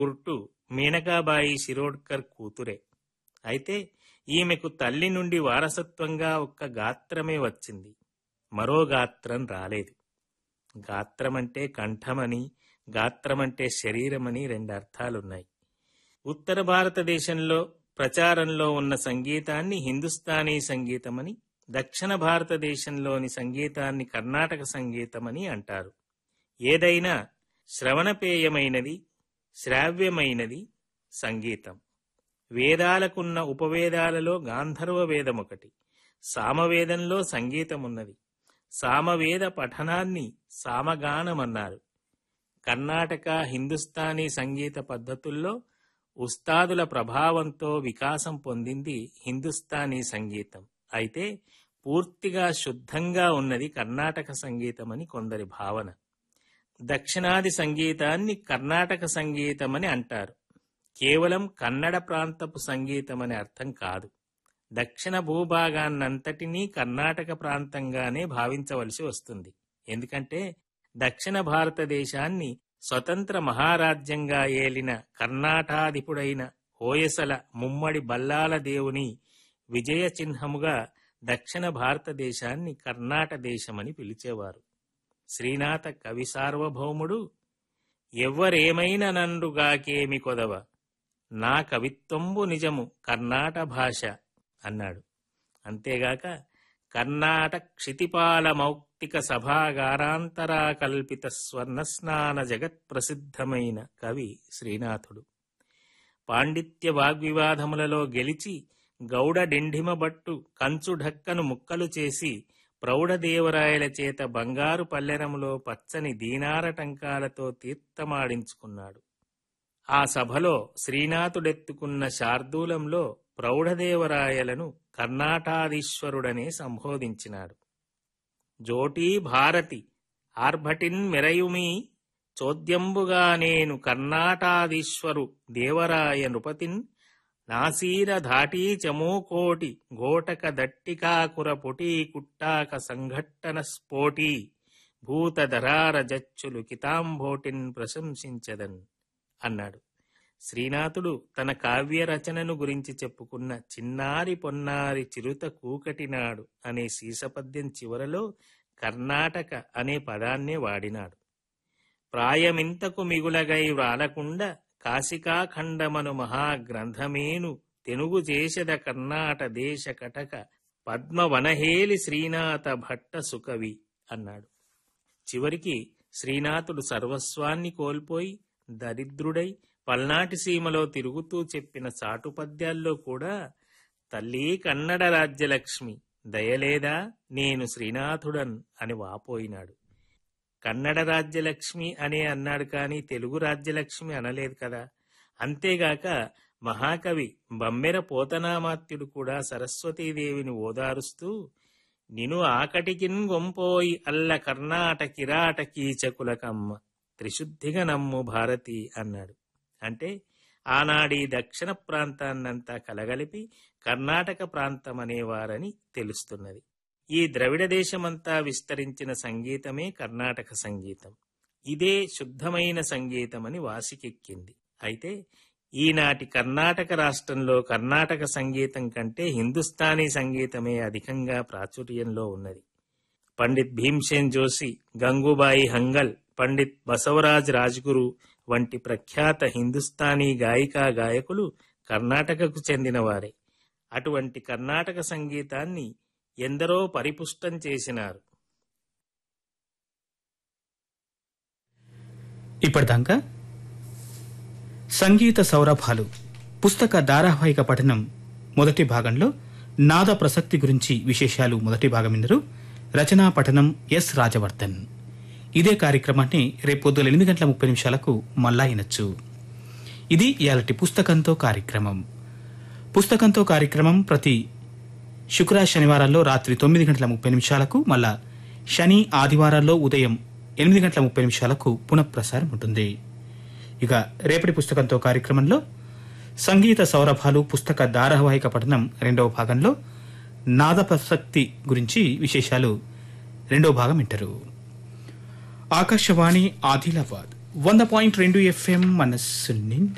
గుర్టు మీనకాబాయి శిరోడ్కర్ కూతురే అయితే ఈమెకు తల్లి నుండి వారసత్వంగా ఒక్క గాత్రమే వచ్చింది మరో గాత్రం రాలేదు గాత్రమంటే కంఠమని గాత్రమంటే శరీరమని రెండు అర్థాలున్నాయి ఉత్తర భారతదేశంలో ప్రచారంలో ఉన్న సంగీతాన్ని హిందుస్థానీ సంగీతమని దక్షిణ భారతదేశంలోని సంగీతాన్ని కర్ణాటక సంగీతమని అంటారు ఏదైనా శ్రవణపేయమైనది శ్రావ్యమైనది సంగీతం వేదాలకున్న ఉపవేదాలలో గాంధర్వ వేదం ఒకటి సామవేదంలో సంగీతమున్నది సామవేద పఠనాన్ని సామగానమన్నారు కర్ణాటక హిందుస్థానీ సంగీత పద్ధతుల్లో ఉస్తాదుల ప్రభావంతో వికాసం పొందింది హిందుస్థానీ సంగీతం అయితే పూర్తిగా శుద్ధంగా ఉన్నది కర్ణాటక సంగీతమని కొందరి భావన దక్షిణాది సంగీతాన్ని కర్ణాటక సంగీతమని అంటారు కేవలం కన్నడ ప్రాంతపు సంగీతమని అర్థం కాదు దక్షిణ భూభాగాన్నంతటినీ కర్ణాటక ప్రాంతంగానే భావించవలసి వస్తుంది ఎందుకంటే దక్షిణ భారతదేశాన్ని స్వతంత్ర మహారాజ్యంగా ఏలిన కర్ణాటాధిపుడైన హోయసల ముమ్మడి బల్లాల దేవుని విజయ చిహ్నముగా దక్షిణ భారతదేశాన్ని కర్ణాట దేశమని పిలిచేవారు శ్రీనాథ కవి సార్వభౌముడు ఎవ్వరేమైనా నండుగాకేమి కొదవ నా కవిత్వంబు నిజము కర్ణాట భాష అన్నాడు అంతేగాక కర్ణాట క్షితిపాల మౌక్తిక సభాగారాంతరా కల్పిత స్వర్ణస్నాన జగత్ ప్రసిద్ధమైన కవి శ్రీనాథుడు పాండిత్య వాగ్వివాదములలో గెలిచి గౌడ డిండిమబట్టు కంచు ఢక్కను ముక్కలు చేసి ప్రౌఢదేవరాయల చేత బంగారు పల్లెరములో పచ్చని దీనార టంకాలతో తీర్థమాడించుకున్నాడు ఆ సభలో శ్రీనాథుడెత్తుకున్న శార్దూలంలో ప్రౌఢదేవరాయలను కర్ణాటాధీశ్వరుడనే సంబోధించినాడు జోటీ భారతి ఆర్భటిన్ మెరయుమి చోద్యంబుగా నేను కర్ణాటాధీశ్వరు దేవరాయ నృపతిన్ నాసీర ధాటీ చమోకోటి గోటక దట్టికాకుర పుటీ కుట్టాక సంఘట్టన స్ఫోటీ భూతధరార జచ్చులు కితాంబోటిన్ ప్రశంసించదన్ అన్నాడు శ్రీనాథుడు తన కావ్య రచనను గురించి చెప్పుకున్న చిన్నారి పొన్నారి చిరుత కూకటినాడు అనే శీసపద్యం చివరలో కర్ణాటక అనే పదాన్నే వాడినాడు ప్రాయమింతకు మిగులగై వ్రాలకుండా కాశికాఖండమను మహాగ్రంథమేను తెనుగు చేసెద కర్ణాట దేశ కటక పద్మవనహేలి శ్రీనాథ భట్ట సుకవి అన్నాడు చివరికి శ్రీనాథుడు సర్వస్వాన్ని కోల్పోయి దరిద్రుడై పల్నాటి సీమలో తిరుగుతూ చెప్పిన చాటు పద్యాల్లో కూడా తల్లి కన్నడ రాజ్యలక్ష్మి దయలేదా నేను శ్రీనాథుడన్ అని వాపోయినాడు కన్నడ రాజ్యలక్ష్మి అనే అన్నాడు కానీ తెలుగు రాజ్యలక్ష్మి అనలేదు కదా అంతేగాక మహాకవి బమ్మెర పోతనామాత్యుడు కూడా సరస్వతీదేవిని ఓదారుస్తూ నిను ఆకటికిన్ గొంపోయి అల్ల కర్ణాట కిరాట కీచకులకమ్మ త్రిశుద్ధిగా నమ్ము భారతి అన్నాడు అంటే ఆనాడి దక్షిణ ప్రాంతాన్నంతా కలగలిపి కర్ణాటక ప్రాంతం అనేవారని తెలుస్తున్నది ఈ ద్రవిడ దేశమంతా విస్తరించిన సంగీతమే కర్ణాటక సంగీతం ఇదే శుద్ధమైన సంగీతమని వాసికెక్కింది అయితే ఈనాటి కర్ణాటక రాష్ట్రంలో కర్ణాటక సంగీతం కంటే హిందుస్థానీ సంగీతమే అధికంగా ప్రాచుర్యంలో ఉన్నది పండిత్ భీమ్సేన్ జోషి గంగూబాయి హంగల్ పండిత్ బసవరాజ్ రాజ్గురు వంటి ప్రఖ్యాత హిందుస్థానీ గాయికా గాయకులు కర్ణాటకకు చెందినవారే అటువంటి కర్ణాటక సంగీతాన్ని ఎందరో పరిపుష్టం చేసినారు ఇప్పటిదాకా సంగీత సౌరభాలు పుస్తక ధారావాహిక పఠనం మొదటి భాగంలో నాద ప్రసక్తి గురించి విశేషాలు మొదటి భాగం విన్నరు రచనా పఠనం ఎస్ రాజవర్ధన్ ఇదే కార్యక్రమాన్ని రేపు పొద్దుల ఎనిమిది గంటల ముప్పై నిమిషాలకు మళ్ళా వినొచ్చు ఇది ఇయాలటి పుస్తకంతో కార్యక్రమం పుస్తకంతో కార్యక్రమం ప్రతి శుక్ర శనివారాల్లో రాత్రి తొమ్మిది గంటల ముప్పై నిమిషాలకు మళ్ళా శని ఆదివారాల్లో ఉదయం ఎనిమిది గంటల ముప్పై నిమిషాలకు పునఃప్రసారం ఉంటుంది ఇక రేపటి పుస్తకంతో కార్యక్రమంలో సంగీత సౌరభాలు పుస్తక ధారావాహిక పఠనం రెండవ భాగంలో నాద ప్రసక్తి గురించి విశేషాలు రెండవ భాగం వింటారు ఆకాశవాణి ఆదిలాబాద్ వంద పాయింట్ రెండు ఎఫ్ఎం మనస్సు నిండా